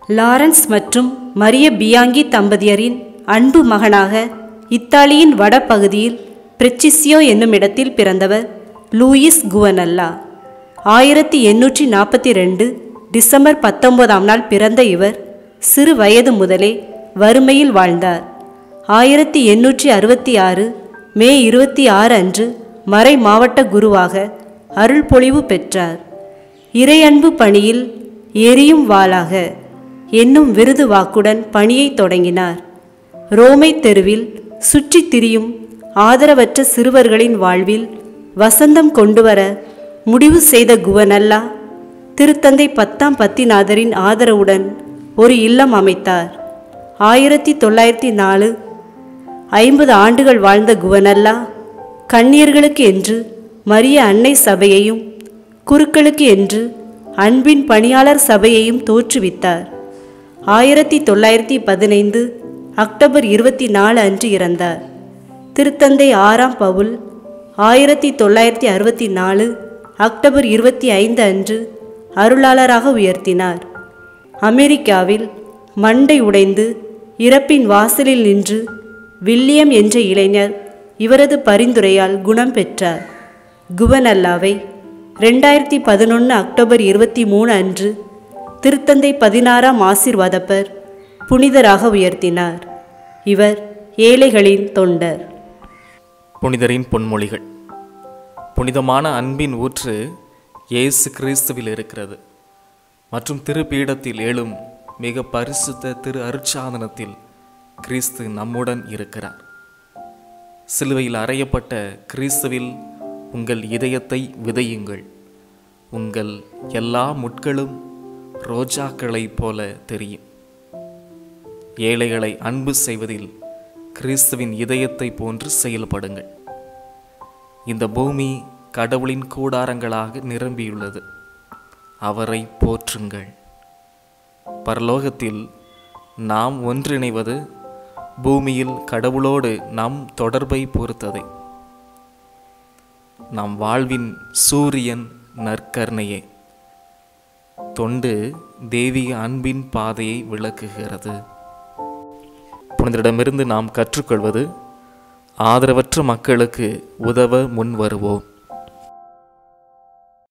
Lawrence மற்றும் மரிய பியாங்கி தம்பதியரின் அன்பு மகனாக இத்தாலியின் வடபகுதியில் பிரெச்சிசியோ என்னும் இடத்தில் பிறந்தவர் லூயிஸ் குவனல்லா ஆயிரத்தி எண்ணூற்றி நாற்பத்தி ரெண்டு டிசம்பர் பத்தொன்பதாம் நாள் பிறந்த இவர் சிறு வயது முதலே வறுமையில் வாழ்ந்தார் ஆயிரத்தி எண்ணூற்றி அறுபத்தி ஆறு மே இருபத்தி ஆறு அன்று மறை மாவட்ட குருவாக அருள்பொழிவு பெற்றார் இறையன்பு பணியில் எரியும் வாளாக என்னும் விருது வாக்குடன் பணியை தொடங்கினார் ரோமை தெருவில் சுற்றித் திரியும் ஆதரவற்ற சிறுவர்களின் வாழ்வில் வசந்தம் கொண்டுவர முடிவு செய்த குவனல்லா திருத்தந்தை பத்தாம் பத்திநாதரின் ஆதரவுடன் ஒரு இல்லம் அமைத்தார் ஆயிரத்தி தொள்ளாயிரத்தி நாலு ஐம்பது ஆண்டுகள் வாழ்ந்த குவனல்லா கன்னியர்களுக்கு என்று மரிய அன்னை சபையையும் குருக்களுக்கு என்று அன்பின் பணியாளர் சபையையும் தோற்றுவித்தார் ஆயிரத்தி தொள்ளாயிரத்தி பதினைந்து அக்டோபர் இருபத்தி நாலு அன்று இறந்தார் திருத்தந்தை ஆறாம் பவுல் ஆயிரத்தி தொள்ளாயிரத்தி அறுபத்தி நாலு அக்டோபர் இருபத்தி ஐந்து அன்று அருளாளராக உயர்த்தினார் அமெரிக்காவில் மண்டை உடைந்து இறப்பின் வாசலில் நின்று வில்லியம் என்ற இளைஞர் இவரது பரிந்துரையால் குணம் பெற்றார் குவனல்லாவை ரெண்டாயிரத்தி பதினொன்று அக்டோபர் இருபத்தி மூணு அன்று திருத்தந்தை பதினாறாம் ஆசிர்வாதப்பர் புனிதராக உயர்த்தினார் இவர் ஏழைகளின் தொண்டர் புனிதரின் பொன்மொழிகள் புனிதமான அன்பின் ஊற்று இயேசு கிறிஸ்துவில் இருக்கிறது மற்றும் திருப்பீடத்தில் எழும் மிக பரிசுத்த திரு அருட்சாதனத்தில் கிறிஸ்து நம்முடன் இருக்கிறார் சிலுவையில் அறையப்பட்ட கிறிஸ்துவில் உங்கள் இதயத்தை விதையுங்கள் உங்கள் எல்லா முட்களும் ரோஜாக்களைப் போல தெரியும் ஏழைகளை அன்பு செய்வதில் கிறிஸ்துவின் இதயத்தை போன்று செயல்படுங்கள் இந்த பூமி கடவுளின் கூடாரங்களாக நிரம்பியுள்ளது அவரை போற்றுங்கள் பரலோகத்தில் நாம் ஒன்றிணைவது பூமியில் கடவுளோடு நம் தொடர்பை பொறுத்ததே நம் வாழ்வின் சூரியன் நற்கர்ணையே தொண்டு தெய்வீக அன்பின் பாதையை விளக்குகிறது புனிதரிடமிருந்து நாம் கற்றுக்கொள்வது ஆதரவற்ற மக்களுக்கு உதவ முன் வருவோம்